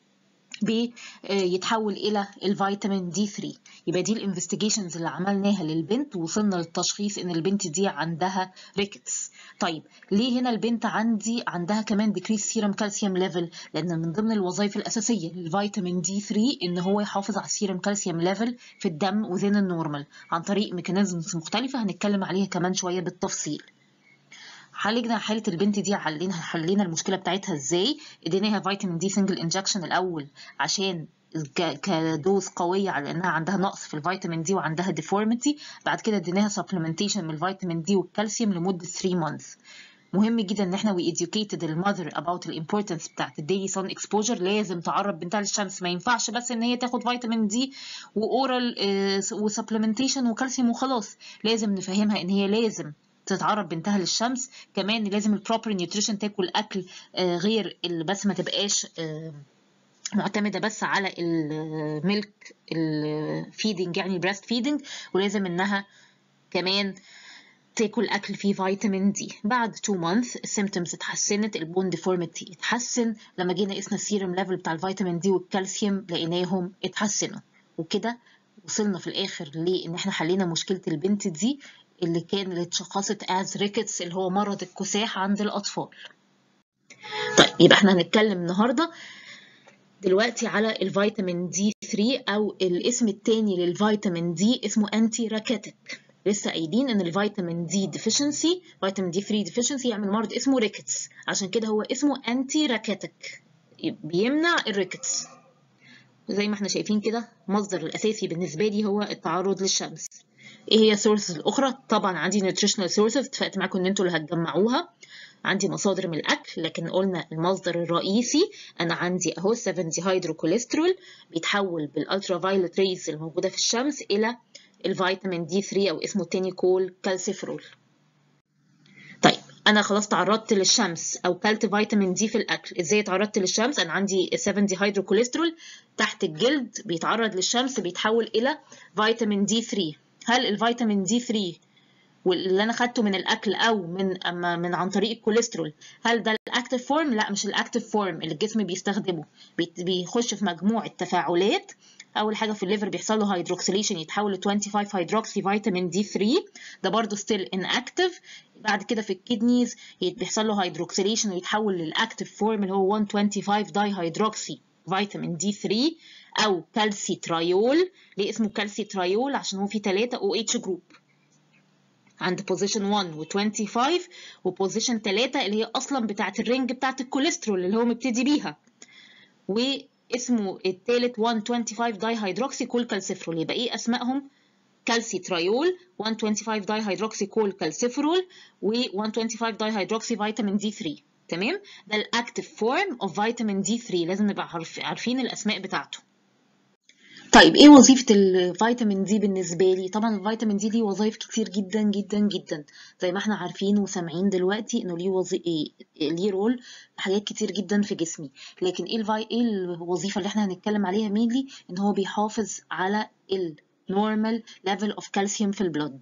[SPEAKER 1] بيتحول الى الفيتامين دي 3 يبقى دي الانفستيجيشنز اللي عملناها للبنت وصلنا للتشخيص ان البنت دي عندها ريكتس طيب ليه هنا البنت عندي عندها كمان ديكريس سيرم كالسيوم ليفل لان من ضمن الوظائف الاساسيه للفيتامين دي 3 ان هو يحافظ على السيرم كالسيوم ليفل في الدم وذين النورمال عن طريق ميكانيزمز مختلفه هنتكلم عليها كمان شويه بالتفصيل عالجنا حالة البنت دي حلينا حلينا المشكلة بتاعتها ازاي اديناها فيتامين دي سنجل انجكشن الاول عشان كدوز قوية على انها عندها نقص في الفيتامين دي وعندها ديفورميتي بعد كده اديناها سبلمنتيشن من الفيتامين دي والكالسيوم لمدة 3 مانثs مهم جدا ان احنا we educated المذر about الامبورتنس بتاعت الديلي سان اكسبوجر لازم تعرض بنتها للشمس ما ينفعش بس ان هي تاخد فيتامين دي واورال وسبلمنتيشن وكالسيوم وخلاص لازم نفهمها ان هي لازم تتعرض بنتها للشمس كمان لازم البروبر نيوتريشن تاكل اكل آه غير اللي بس ما تبقاش آه معتمده بس على الميلك الفيدنج يعني البريست فيدنج ولازم انها كمان تاكل اكل فيه فيتامين دي بعد 2 مانث السيمتومز اتحسنت البون ديفورميتي اتحسن لما جينا قسنا السيرم ليفل بتاع الفيتامين دي والكالسيوم لقيناهم اتحسنوا وكده وصلنا في الاخر لان احنا حلينا مشكله البنت دي اللي كان اللي اتشخصت از ريكتس اللي هو مرض الكساح عند الأطفال. طيب يبقى احنا هنتكلم النهارده دلوقتي على الفيتامين دي 3 أو الاسم التاني للفيتامين دي اسمه أنتي راكيتك. لسه قايلين إن الفيتامين دي ديفيشنسي فيتامين دي 3 ديفيشنسي يعمل مرض اسمه ريكتس عشان كده هو اسمه أنتي راكيتك بيمنع الريكتس. زي ما احنا شايفين كده المصدر الأساسي بالنسبة لي هو التعرض للشمس. ايه هي السورسز الاخرى طبعا عندي نيوتريشنال سورسز اتفقت معاكم ان انتوا اللي هتجمعوها عندي مصادر من الاكل لكن قلنا المصدر الرئيسي انا عندي اهو 7 ديهيدروكوليسترول بيتحول بالالترا فايولت ريز الموجوده في الشمس الى الفيتامين دي 3 او اسمه التاني كول كالسيفرول طيب انا خلاص تعرضت للشمس او كلت فيتامين دي في الاكل ازاي تعرضت للشمس انا عندي 7 ديهيدروكوليسترول تحت الجلد بيتعرض للشمس بيتحول الى فيتامين دي 3 هل الفيتامين دي 3 واللي انا خدته من الاكل او من اما من عن طريق الكوليسترول هل ده الاكتيف فورم لا مش الاكتيف فورم اللي الجسم بيستخدمه بيخش في مجموعه تفاعلات اول حاجه في الليفر بيحصل له هيدروكسيليشن يتحول ل 25 هيدروكسي فيتامين دي 3 ده برضه ستيل ان اكتيف بعد كده في الكدنيز بيحصل له هيدروكسيليشن ويتحول للاكتيف فورم اللي هو 125 داي هيدروكسي فيتامين دي 3 او كالسي ترايول ليه اسمه كالسي ترايول عشان هو فيه 3 او اتش جروب عند بوزيشن 1 و 25 وبوزيشن 3 اللي هي اصلا بتاعه الرينج بتاعه الكوليسترول اللي هو مبتدي بيها واسمه الثالث 125 داي هيدروكسي كول كالسيفرول يبقى ايه اسمائهم كالسيتريول 125 داي هيدروكسي كول كالسيفرول و 125 داي هيدروكسي فيتامين دي 3 تمام ده الاكتيف فورم اوف فيتامين دي 3 لازم نبقى عارف عارفين الاسماء بتاعته طيب ايه وظيفة الفيتامين دي بالنسبة لي؟ طبعا الفيتامين دي ليه وظائف كتير جدا جدا جدا زي ما احنا عارفين وسامعين دلوقتي انه ليه وظي... إيه ليه رول في حاجات كتير جدا في جسمي لكن ايه الفي... ايه الوظيفة اللي احنا هنتكلم عليها مينلي ان هو بيحافظ على النورمال ليفل اوف كالسيوم في البلد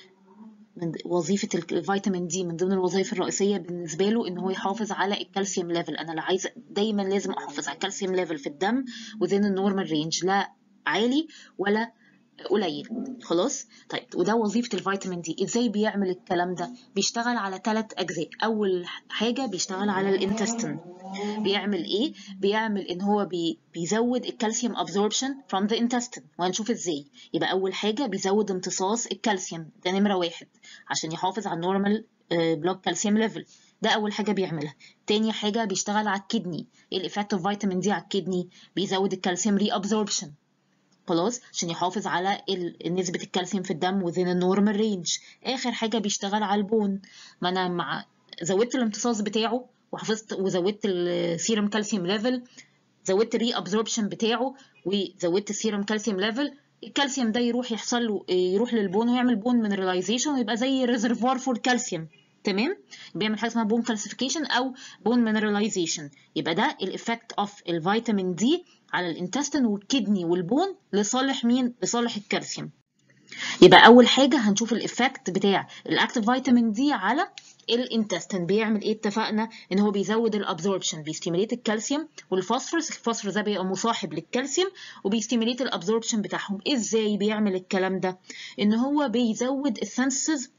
[SPEAKER 1] من وظيفة الفيتامين دي من ضمن الوظائف الرئيسية بالنسبة له إن هو يحافظ على الكالسيوم ليفل أنا لا عايزة دايما لازم أحافظ على الكالسيوم ليفل في الدم within النورمال رينج لا عالي ولا قليل خلاص طيب وده وظيفة الفيتامين دي ازاي بيعمل الكلام ده بيشتغل على ثلاث اجزاء اول حاجة بيشتغل على الانتستين بيعمل ايه بيعمل ان هو بي بيزود الكالسيوم absorption from the intestine وهنشوف ازاي يبقى اول حاجة بيزود امتصاص الكالسيوم ده نمرة واحد عشان يحافظ على النورمال بلوك كالسيوم ليفل ده اول حاجه بيعملها تاني حاجه بيشتغل على الكدني ايه الايفكت اوف فيتامين دي على الكدني بيزود الكالسيوم ري ابزوربشن خلاص عشان يحافظ على نسبة الكالسيوم في الدم within النورمال رينج آخر حاجة بيشتغل على البون ما أنا مع زودت الامتصاص بتاعه وحافظت وزودت السيرم كالسيوم ليفل زودت الري ابزوربشن بتاعه وزودت السيرم كالسيوم ليفل الكالسيوم ده يروح يحصل له يروح للبون ويعمل بون مينراليزيشن ويبقى زي ريزرفوار فور كالسيوم تمام بيعمل حاجه اسمها بون كالسيفيكيشن او بون مينراليزيشن يبقى ده الايفكت اوف الفيتامين دي على الانتستين والكدني والبون لصالح مين لصالح الكالسيوم يبقى اول حاجه هنشوف الايفكت بتاع الاكتيف فيتامين دي على الانتستين بيعمل ايه اتفقنا ان هو بيزود الابزوربشن بيستيميليت الكالسيوم والفوسفورس الفوسفورس ده بيبقى مصاحب للكالسيوم وبيستيميليت الابزوربشن بتاعهم ازاي بيعمل الكلام ده ان هو بيزود السنسز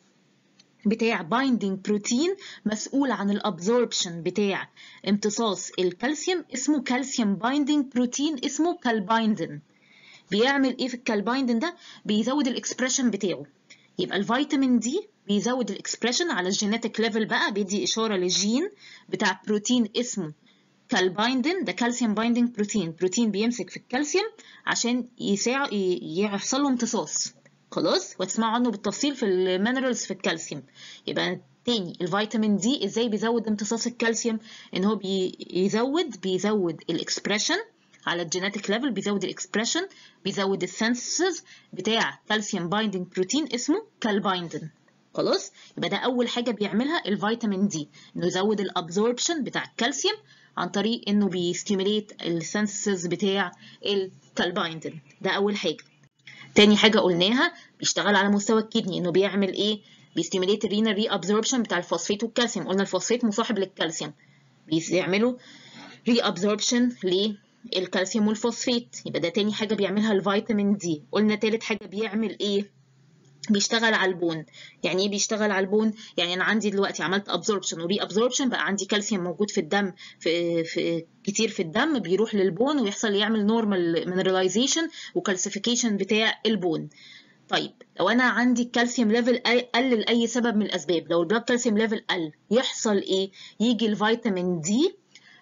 [SPEAKER 1] بتاع بايندينج بروتين مسؤول عن الابزوربشن بتاع امتصاص الكالسيوم اسمه كالسيوم بايندينج بروتين اسمه كالبايندين بيعمل ايه في الكالبايندين ده بيزود الاكسبريشن بتاعه يبقى الفيتامين دي بيزود الاكسبريشن على الجينيتك ليفل بقى بيدي اشاره للجين بتاع بروتين اسمه كالبايندين ده كالسيوم بايندينج بروتين بروتين بيمسك في الكالسيوم عشان يساعد يحصل له امتصاص خلاص وتسمعوا عنه بالتفصيل في المينرالز في الكالسيوم يبقى تاني الفيتامين دي ازاي بيزود امتصاص الكالسيوم ان هو بيزود بيزود الاكسبريشن على الجينيتك ليفل بيزود الاكسبريشن بيزود السنسز بتاع كالسيوم بايندينج بروتين اسمه كالبايندين خلاص يبقى ده اول حاجه بيعملها الفيتامين دي انه يزود الابزوربشن بتاع الكالسيوم عن طريق انه بيستيميليت السنسز بتاع الكالبايندين ده اول حاجه تاني حاجة قلناها بيشتغل على مستوى الكدني انه بيعمل ايه؟ بيستيميليت الرينال ري ابزوربشن بتاع الفوسفات والكالسيوم قلنا الفوسفات مصاحب للكالسيوم بيعملوا ري ابزوربشن للكالسيوم والفوسفات يبقى ده تاني حاجة بيعملها الفيتامين دي قلنا تالت حاجة بيعمل ايه؟ بيشتغل على البون يعني ايه بيشتغل على البون يعني انا عندي دلوقتي عملت ابزوربشن وري ابزوربشن بقى عندي كالسيوم موجود في الدم في, في كتير في الدم بيروح للبون ويحصل يعمل نورمال مينراليزيشن وكالسيفيكيشن بتاع البون طيب لو انا عندي الكالسيوم ليفل قل لاي سبب من الاسباب لو البلاد كالسيوم ليفل قل يحصل ايه يجي الفيتامين دي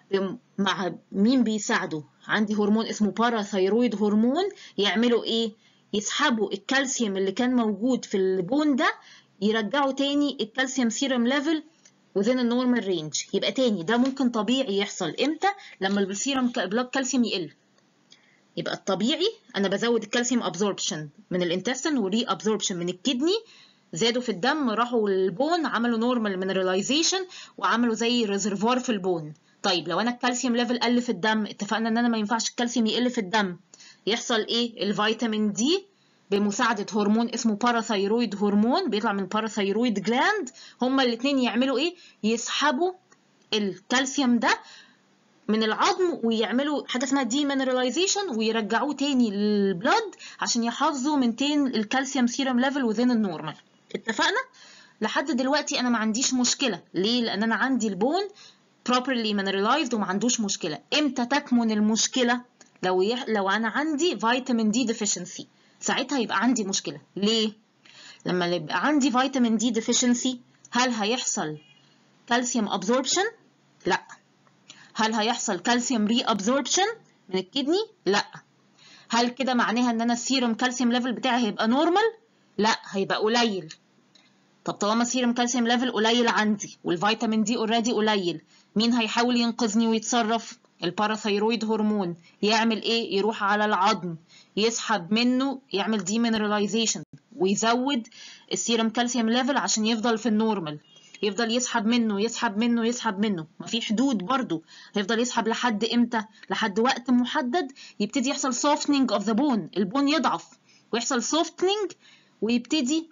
[SPEAKER 1] مع مين بيساعده عندي هرمون اسمه باراثايرويد هرمون يعملوا ايه يسحبوا الكالسيوم اللي كان موجود في البون ده يرجعوا تاني الكالسيوم سيرم ليفل within النورمال رينج يبقى تاني ده ممكن طبيعي يحصل امتى لما السيرم بلاد كالسيوم يقل يبقى الطبيعي انا بزود الكالسيوم ابزوربشن من الانتستين وري ابزوربشن من الكدني زادوا في الدم راحوا للبون عملوا نورمال مينراليزيشن وعملوا زي ريزرفوار في البون طيب لو انا الكالسيوم ليفل قل في الدم اتفقنا ان انا ما ينفعش الكالسيوم يقل في الدم يحصل ايه الفيتامين دي بمساعدة هرمون اسمه باراثايرويد هرمون بيطلع من باراثايرويد جلاند هما الاتنين يعملوا ايه يسحبوا الكالسيوم ده من العظم ويعملوا حاجه اسمها دي مينراليزيشن ويرجعوه تاني للبلد عشان يحافظوا من تين الكالسيوم سيرم ليفل وذين النورمال اتفقنا لحد دلوقتي انا ما عنديش مشكله ليه لان انا عندي البون properly mineralized وما عندوش مشكله امتى تكمن المشكله لو يح... لو انا عندي فيتامين دي deficiency ساعتها يبقى عندي مشكله ليه لما يبقى عندي فيتامين دي deficiency هل هيحصل كالسيوم ابزوربشن لا هل هيحصل كالسيوم ري ابزوربشن من الكدني لا هل كده معناها ان انا السيروم كالسيوم ليفل بتاعي هيبقى نورمال لا هيبقى قليل طب طالما السيرم كالسيوم ليفل قليل عندي والفيتامين دي اوريدي قليل مين هيحاول ينقذني ويتصرف الباراثيرويد هرمون يعمل ايه يروح على العظم يسحب منه يعمل ديمينراليزيشن ويزود السيرم كالسيوم ليفل عشان يفضل في النورمال يفضل يسحب منه يسحب منه يسحب منه ما في حدود برضو هيفضل يسحب لحد امتى لحد وقت محدد يبتدي يحصل softening of the bone البون يضعف ويحصل softening ويبتدي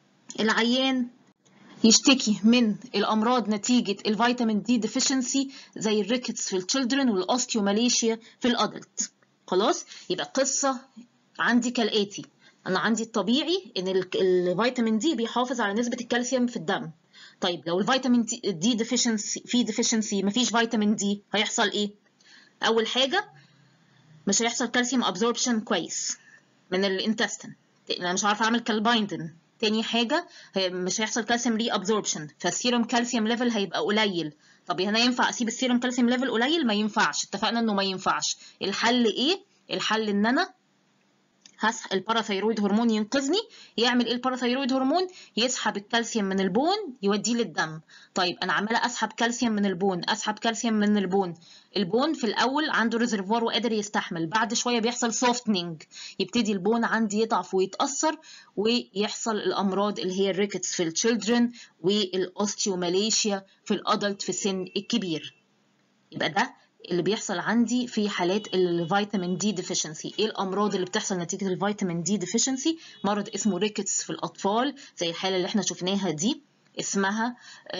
[SPEAKER 1] العيان يشتكي من الامراض نتيجه الفيتامين دي ديفيشنسي زي الريكتس في التشيلدرن والاوستيوماليشيا في الادلت خلاص يبقى القصه عندي كالاتي انا عندي الطبيعي ان الفيتامين دي بيحافظ على نسبه الكالسيوم في الدم طيب لو الفيتامين دي ديفيشنسي في ديفيشنسي مفيش فيتامين دي هيحصل ايه اول حاجه مش هيحصل كالسيوم ابزوربشن كويس من الانتستين انا مش عارفه اعمل كالبايندن تاني حاجه مش هيحصل كالسيوم ري ابزوربشن فالسيروم كالسيوم ليفل هيبقى قليل طب هنا ينفع اسيب السيروم كالسيوم ليفل قليل ما ينفعش اتفقنا انه ما ينفعش الحل ايه الحل ان انا هسحب الباراثيرويد هرمون ينقذني يعمل ايه الباراثيرويد هرمون يسحب الكالسيوم من البون يوديه للدم طيب انا عماله اسحب كالسيوم من البون اسحب كالسيوم من البون البون في الاول عنده ريزرفوار وقادر يستحمل بعد شويه بيحصل سوفتنينج يبتدي البون عندي يضعف ويتاثر ويحصل الامراض اللي هي الريكتس في التشيلدرن والاوستيوماليشيا في الادلت في السن الكبير يبقى ده اللي بيحصل عندي في حالات الفيتامين دي ديفيشنسي ايه الامراض اللي بتحصل نتيجه الفيتامين دي ديفيشنسي مرض اسمه ريكتس في الاطفال زي الحاله اللي احنا شفناها دي اسمها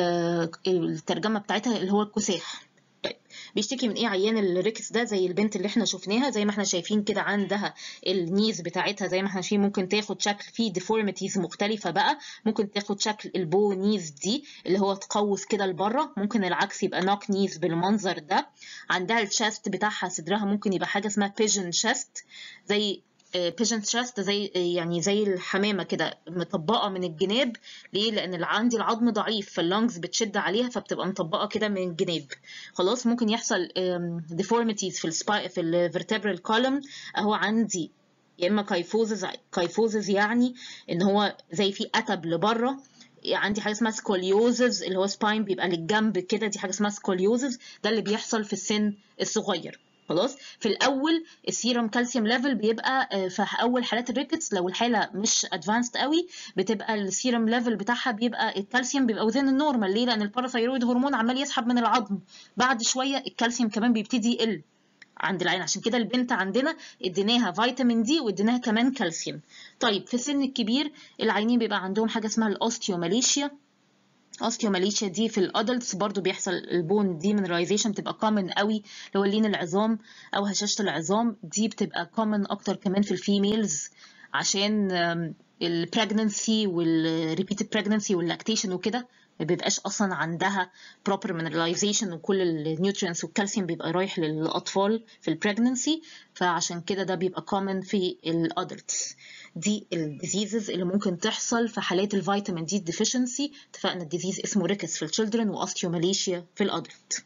[SPEAKER 1] آه الترجمه بتاعتها اللي هو الكساح طيب بيشتكي من ايه عيان الريكس ده زي البنت اللي احنا شفناها زي ما احنا شايفين كده عندها النيز بتاعتها زي ما احنا شايفين ممكن تاخد شكل فيه ديفورميتيز مختلفه بقى ممكن تاخد شكل البو نيز دي اللي هو تقوس كده لبره ممكن العكس يبقى نوك نيز بالمنظر ده عندها الشاست بتاعها صدرها ممكن يبقى حاجه اسمها بيجن شاست زي بيجن شاست زي يعني زي الحمامه كده مطبقه من الجناب ليه لان عندي العظم ضعيف فاللونجز بتشد عليها فبتبقى مطبقه كده من الجناب خلاص ممكن يحصل ديفورميتيز في السباي في الفرتبرال كولوم اهو عندي يا اما كايفوزز كايفوزز يعني ان هو زي في اتب لبره عندي حاجه اسمها سكوليوزز اللي هو سباين بيبقى للجنب كده دي حاجه اسمها سكوليوزز ده اللي بيحصل في السن الصغير خلاص في الاول السيرم كالسيوم ليفل بيبقى في اول حالات الريكتس لو الحاله مش ادفانسد قوي بتبقى السيرم ليفل بتاعها بيبقى الكالسيوم بيبقى وزن النورمال ليه لان الباراثيرويد هرمون عمال يسحب من العظم بعد شويه الكالسيوم كمان بيبتدي يقل عند العين عشان كده البنت عندنا اديناها فيتامين دي واديناها كمان كالسيوم طيب في السن الكبير العينين بيبقى عندهم حاجه اسمها الاوستيوماليشيا اوستيوماليشيا دي في الادلتس برضو بيحصل البون ديمينرايزيشن بتبقى كومن قوي اللي هو لين العظام او هشاشه العظام دي بتبقى كومن اكتر كمان في الفيميلز عشان البريجننسي والريبيتد بريجننسي واللاكتيشن وكده ما بيبقاش اصلا عندها proper mineralization وكل النيوترينز والكالسيوم بيبقى رايح للاطفال في البريجننسي فعشان كده ده بيبقى common في الادلتس دي الديزيزز اللي ممكن تحصل في حالات الفيتامين دي ديفيشنسي اتفقنا الديزيز اسمه ريكس في التشيلدرن واوستيوماليشيا في الادلت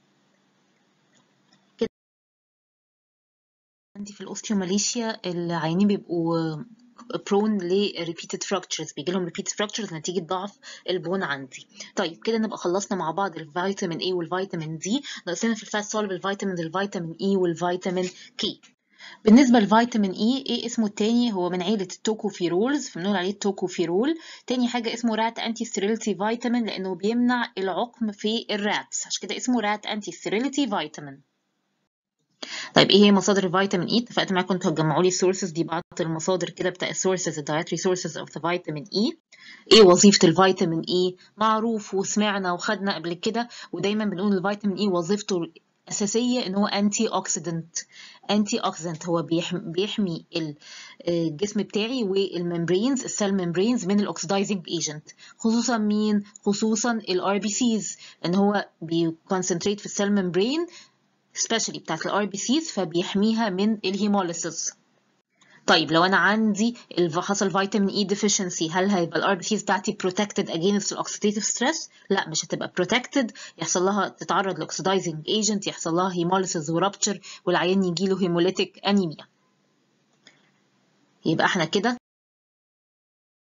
[SPEAKER 1] عندي في الاوستيوماليشيا العيانين بيبقوا prone ل repeated fractures بيجي لهم repeated fractures نتيجة ضعف البون عندي طيب كده نبقى خلصنا مع بعض الفيتامين A والفيتامين D ناقصنا في الفات soluble الفيتامين الفيتامين E والفيتامين K بالنسبة لفيتامين E ايه اسمه التاني هو من عيلة التوكوفيرولز فبنقول عليه التوكوفيرول تاني حاجة اسمه رات انتي ستيريلتي فيتامين لانه بيمنع العقم في الراتس عشان كده اسمه رات انتي ستيريلتي فيتامين طيب ايه هي مصادر الفيتامين اي اتفقت معاكم انتوا هتجمعوا لي السورسز دي بعض المصادر كده بتاع السورسز الدايتري سورسز اوف ذا فيتامين اي ايه وظيفه الفيتامين اي معروف وسمعنا وخدنا قبل كده ودايما بنقول الفيتامين اي وظيفته الاساسيه ان هو انتي اوكسيدنت انتي اوكسيدنت هو بيحمي, بيحمي الجسم بتاعي والممبرينز السيل ممبرينز من الاوكسيدايزنج ايجنت خصوصا مين خصوصا الار بي سيز ان هو بيكونسنتريت في السيل ممبرين سبيشالي بتاعت الار بي سيز فبيحميها من الهيموليسيس طيب لو انا عندي حصل فيتامين اي ديفيشنسي هل هيبقى الار بي سيز بتاعتي بروتكتد اجينست الاوكسيديتيف ستريس لا مش هتبقى بروتكتد يحصل لها تتعرض لاوكسيدايزنج ايجنت يحصل لها هيموليسيس ورابتشر والعيان يجي له هيموليتيك انيميا يبقى احنا كده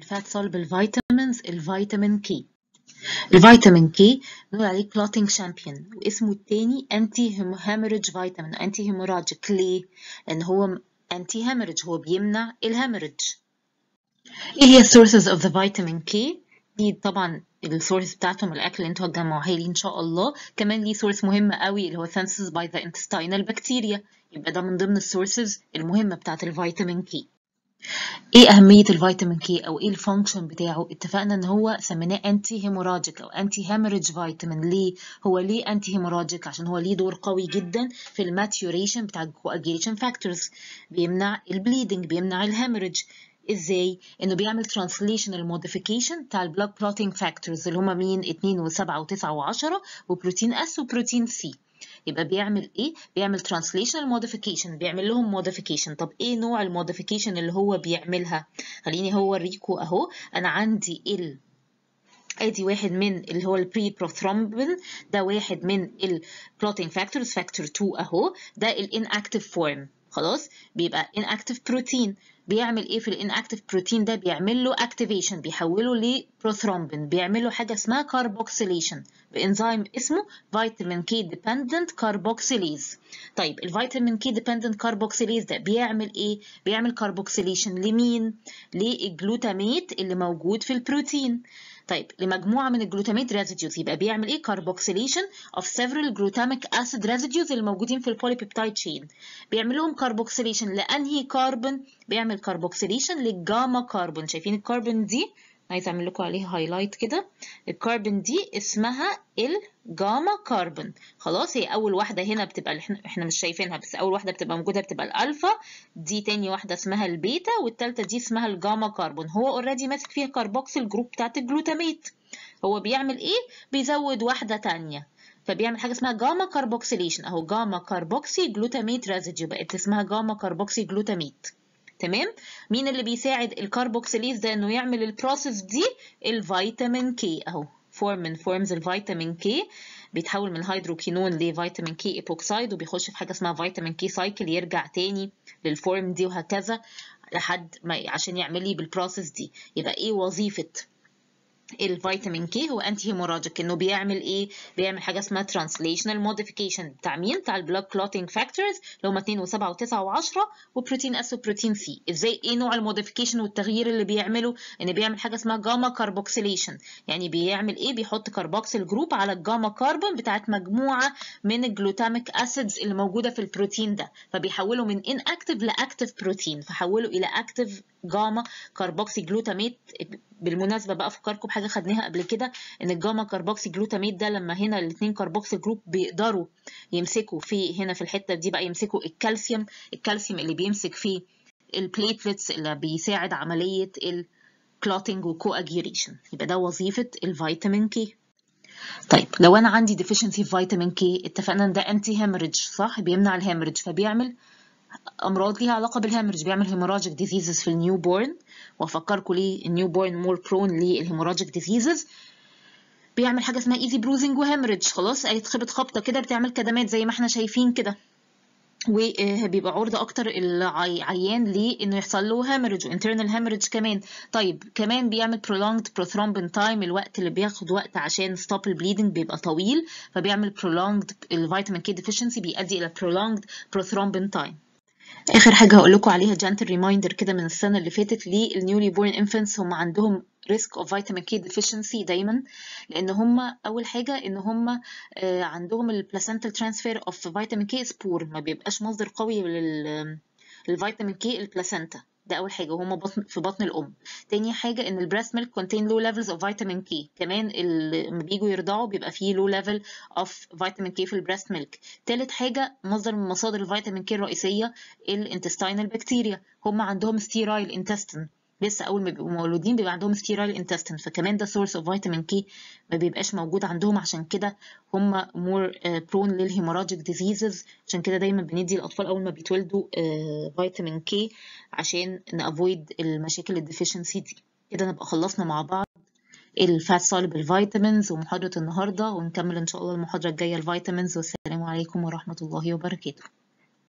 [SPEAKER 1] الفات soluble vitamins الفيتامين كي الفيتامين كي بنقول عليه clotting champion واسمه التاني anti hemorrhage vitamin anti hemorrhagic ليه؟ لأن هو anti hemorrhage هو بيمنع الهemorrhage ايه هي sources of the vitamin K؟ دي طبعا السورس بتاعتهم الاكل اللي انتوا هتجمعوها لي ان شاء الله كمان ليه سورس مهم قوي اللي هو synthesis by the intestinal bacteria يبقى ده من ضمن السورسز المهمه بتاعت الفيتامين كي ايه اهميه الفيتامين كي او ايه الفانكشن بتاعه اتفقنا ان هو سميناه انتي هيموراجيك او انتي هيموريج فيتامين ليه هو ليه انتي هيموراجيك عشان هو ليه دور قوي جدا في الماتيوريشن بتاع الكواجيليشن فاكتورز بيمنع البليدنج بيمنع الهيموريج ازاي انه بيعمل ترانسليشنال موديفيكيشن بتاع البلاد كلوتينج فاكتورز اللي هما مين 2 و7 و9 و10 وبروتين اس وبروتين سي يبقى بيعمل ايه بيعمل translational modification بيعمل لهم modification طب ايه نوع الموديفيكيشن اللي هو بيعملها خليني هو اوريكم اهو انا عندي ال ادي واحد من اللي هو البري بروثرومبين ده واحد من البروتين فاكتورز فاكتور 2 اهو ده الاناكتيف فورم خلاص بيبقى inactive protein بيعمل ايه في الاناكتيف بروتين ده بيعمل له اكتيفيشن بيحوله لبروثرومبين بيعمل له حاجه اسمها كاربوكسيليشن بانزيم اسمه فيتامين كي ديبندنت كاربوكسيليز طيب الفيتامين كي ديبندنت كاربوكسيليز ده بيعمل ايه بيعمل كاربوكسيليشن لمين للجلوتاميت اللي موجود في البروتين طيب لمجموعه من الجلوتاميت ريزيديوز يبقى بيعمل ايه كاربوكسيليشن اوف several glutamic acid residues اللي موجودين في البوليبيبتايد تشين بيعمل لهم كاربوكسيليشن لانهي كربون بيعمل كاربوكسيليشن للجاما كربون شايفين الكربون دي عايز اعمل لكم عليها هايلايت كده الكربون دي اسمها الجاما كربون خلاص هي اول واحده هنا بتبقى احنا احنا مش شايفينها بس اول واحده بتبقى موجوده بتبقى الالفا دي تاني واحده اسمها البيتا والتالته دي اسمها الجاما كربون هو اوريدي ماسك فيها كاربوكسيل جروب بتاعت الجلوتاميت هو بيعمل ايه بيزود واحده تانية فبيعمل حاجه اسمها جاما كاربوكسيليشن اهو جاما كاربوكسي جلوتاميت ريزيديو بقت اسمها جاما كاربوكسي جلوتاميت تمام مين اللي بيساعد الكاربوكسيليز ده انه يعمل البروسيس دي الفيتامين كي اهو فورم من فورمز الفيتامين كي بيتحول من هيدروكينون لفيتامين كي ايبوكسايد وبيخش في حاجه اسمها فيتامين كي سايكل يرجع تاني للفورم دي وهكذا لحد ما عشان يعمل لي بالبروسيس دي يبقى ايه وظيفه الفيتامين كي هو انتي هيموراجيك انه بيعمل ايه بيعمل حاجه اسمها ترانسليشنال موديفيكيشن بتاع مين بتاع البلاد كلوتينج فاكتورز اللي هم 2 و7 و9 و10 وبروتين اس وبروتين سي ازاي ايه نوع الموديفيكيشن والتغيير اللي بيعمله ان بيعمل حاجه اسمها جاما كاربوكسيليشن يعني بيعمل ايه بيحط كاربوكسيل جروب على الجاما كربون بتاعت مجموعه من الجلوتاميك اسيدز اللي موجوده في البروتين ده فبيحوله من ان اكتف لاكتف بروتين فحوله الى اكتف جاما كاربوكسي جلوتاميت بالمناسبه بقى افكركم بحاجه خدناها قبل كده ان الجاما كاربوكسي جلوتاميت ده لما هنا الاثنين كاربوكسي جروب بيقدروا يمسكوا في هنا في الحته دي بقى يمسكوا الكالسيوم الكالسيوم اللي بيمسك فيه البليتلتس اللي بيساعد عمليه الكلوتينج وكواجيوليشن يبقى ده وظيفه الفيتامين كي طيب لو انا عندي deficiency في فيتامين كي اتفقنا ان ده انتي هيموريدج صح بيمنع الهيموريدج فبيعمل امراض ليها علاقه بالهيموريدج بيعمل هيموراجيك ديزيزز في النيو بورن وافكركم ليه النيو بورن مور برون للهيموراجيك ديزيزز بيعمل حاجه اسمها ايزي بروزنج وهيموريدج خلاص هيتخبط خبطه كده بتعمل كدمات زي ما احنا شايفين كده وبيبقى عرضة أكتر العيان لإنه يحصل له هامرج وانترنال هامرج كمان طيب كمان بيعمل prolonged prothrombin time الوقت اللي بياخد وقت عشان stop البليدنج بيبقى طويل فبيعمل prolonged الفيتامين كي deficiency بيؤدي إلى prolonged prothrombin time اخر حاجه هقول لكم عليها جانتل ريمايندر كده من السنه اللي فاتت للنيولي بورن انفنتس هم عندهم ريسك اوف فيتامين كي ديفيشنسي دايما لان هم اول حاجه ان هم عندهم البلاسنتال ترانسفير اوف فيتامين كي سبور ما بيبقاش مصدر قوي للفيتامين كي البلاسنتا ده اول حاجه وهم بطن في بطن الام تاني حاجه ان البريست ميلك كونتين لو ليفلز اوف فيتامين كي كمان لما بييجوا يرضعوا بيبقى فيه لو ليفل اوف فيتامين كي في البريست ميلك تالت حاجه مصدر من مصادر الفيتامين كي الرئيسيه الانتستينال بكتيريا هم عندهم ستيرايل انتستين لسه اول ما بيبقوا مولودين بيبقى عندهم ستيرايل انتستين فكمان ده سورس اوف فيتامين كي ما بيبقاش موجود عندهم عشان كده هم مور برون للهيموراجيك ديزيزز عشان كده دايما بندي الاطفال اول ما بيتولدوا فيتامين كي عشان نافويد المشاكل الديفيشنسي دي كده نبقى خلصنا مع بعض الفات soluble فيتامينز ومحاضرة النهاردة ونكمل إن شاء الله المحاضرة الجاية الفيتامينز والسلام عليكم ورحمة الله وبركاته